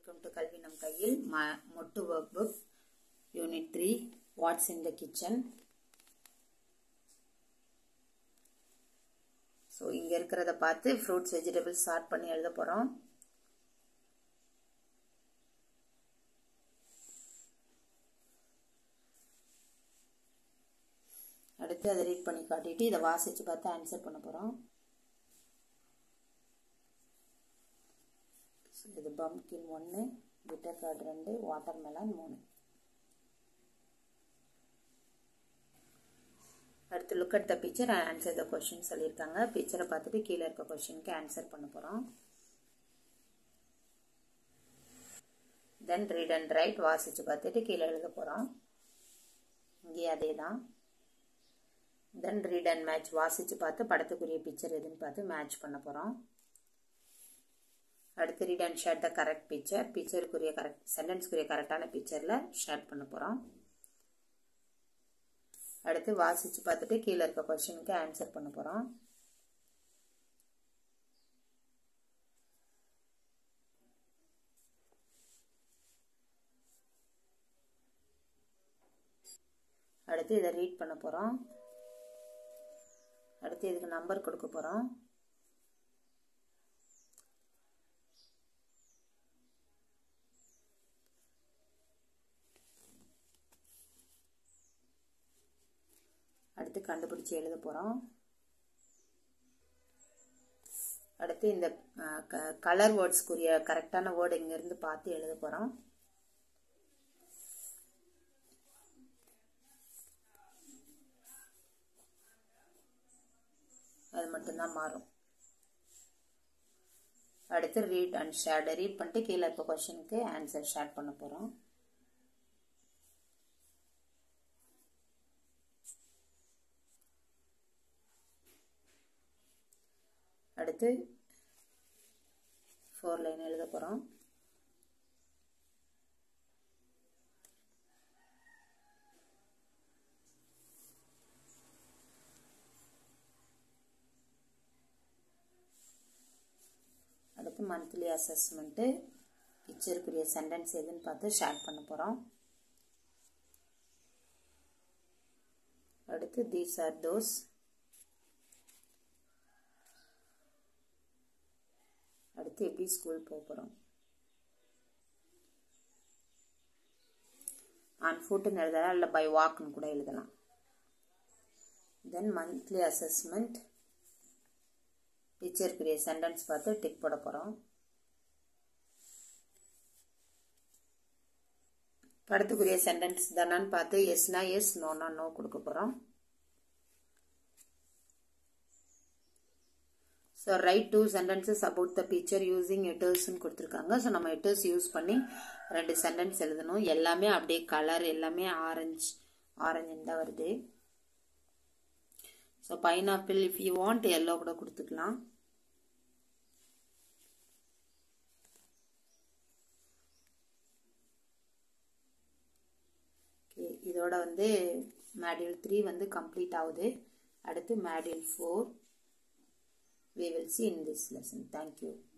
Welcome to கல்வி நம் கையில் ம மொட்டு workbook unit three what's in the kitchen so இங்கே இருக்கிறத பார்த்து ஃப்ரூட்ஸ் வெஜிடபிள்ஸ் ஸ்டார்ட் பண்ணி எழுத போகிறோம் அடுத்து அதை ரீட் பண்ணி காட்டிட்டு இதை வாசித்து பார்த்து ஆன்சர் பண்ண போகிறோம் இது பம்கின் ஒன்று பிட்டர் கார்டு ரெண்டு வாட்டர் மெலான் மூணு அடுத்து look at the picture answer the question சொல்லியிருக்காங்க பிக்சரை பார்த்துட்டு கீழே இருக்க கொஷினுக்கு ஆன்சர் பண்ண போகிறோம் தென் ரீட் அண்ட் ரைட் வாசித்து பார்த்துட்டு கீழே எழுத போகிறோம் இங்கே அதே தான் தென் ரீட் அண்ட் மேட்ச் வாசித்து பார்த்து படத்துக்குரிய பிக்சர் எதுன்னு பார்த்து மேட்ச் பண்ண போகிறோம் அடுத்து read and share the correct picture பிக்சருக்குரிய கரெக்ட் சென்டென்ஸ்க்குரிய கரெக்டான பிக்சரில் ஷேர் பண்ண போகிறோம் அடுத்து வாசித்து பார்த்துட்டு கீழே இருக்க கொஷனுக்கு ஆன்சர் பண்ண போகிறோம் அடுத்து இதை ரீட் பண்ண போகிறோம் அடுத்து இதுக்கு நம்பர் கொடுக்க போகிறோம் அடுத்து கண்டுபிடிச்சி எழுத போகிறோம் அடுத்து இந்த கலர் வேர்ட்ஸ்க்குரிய கரெக்டான வேர்டு இங்கேருந்து பார்த்து எழுத போகிறோம் அது மட்டும்தான் மாறும் அடுத்து ரீட் அண்ட் ஷேர்டு ரீட் பண்ணிட்டு கீழே இருக்க கொஷனுக்கு ஆன்சர் ஷேர் பண்ண போகிறோம் அடுத்து ஃபோர் லைன் எழுத போகிறோம் அடுத்து மந்த்லி அசஸ்மெண்ட்டு பிக்சருக்குரிய சென்டென்ஸ் எதுன்னு பார்த்து ஷேர் பண்ண போகிறோம் அடுத்து தீஸ் ஆர் தோஸ் அடுத்து எப்படி ஸ்கூல் போக போகிறோம் ஆன் ஃபுட்டுன்னு எழுதலாம் இல்லை பை வாக்னு கூட எழுதலாம் தென் மந்த்லி அசஸ்மெண்ட் பிக்சருக்குரிய சென்டென்ஸ் பார்த்து டிக் போட போகிறோம் படத்துக்குரிய சென்டென்ஸ் தானான்னு பார்த்து எஸ்னா எஸ் நோனா நோ கொடுக்க போகிறோம் so write two sentences about the picture using எட்டர்ஸ்ன்னு கொடுத்துருக்காங்க ஸோ நம்ம எட்டர்ஸ் யூஸ் பண்ணி ரெண்டு சென்டென்ஸ் எழுதணும் எல்லாமே அப்படியே கலர் எல்லாமே ஆரஞ்சு ஆரஞ்சுன்னு தான் வருது so pineapple if you want yellow கூட கொடுத்துக்கலாம் ஓகே இதோட வந்து மேடியூல் த்ரீ வந்து கம்ப்ளீட் ஆகுது அடுத்து module four we will see in this lesson. Thank you.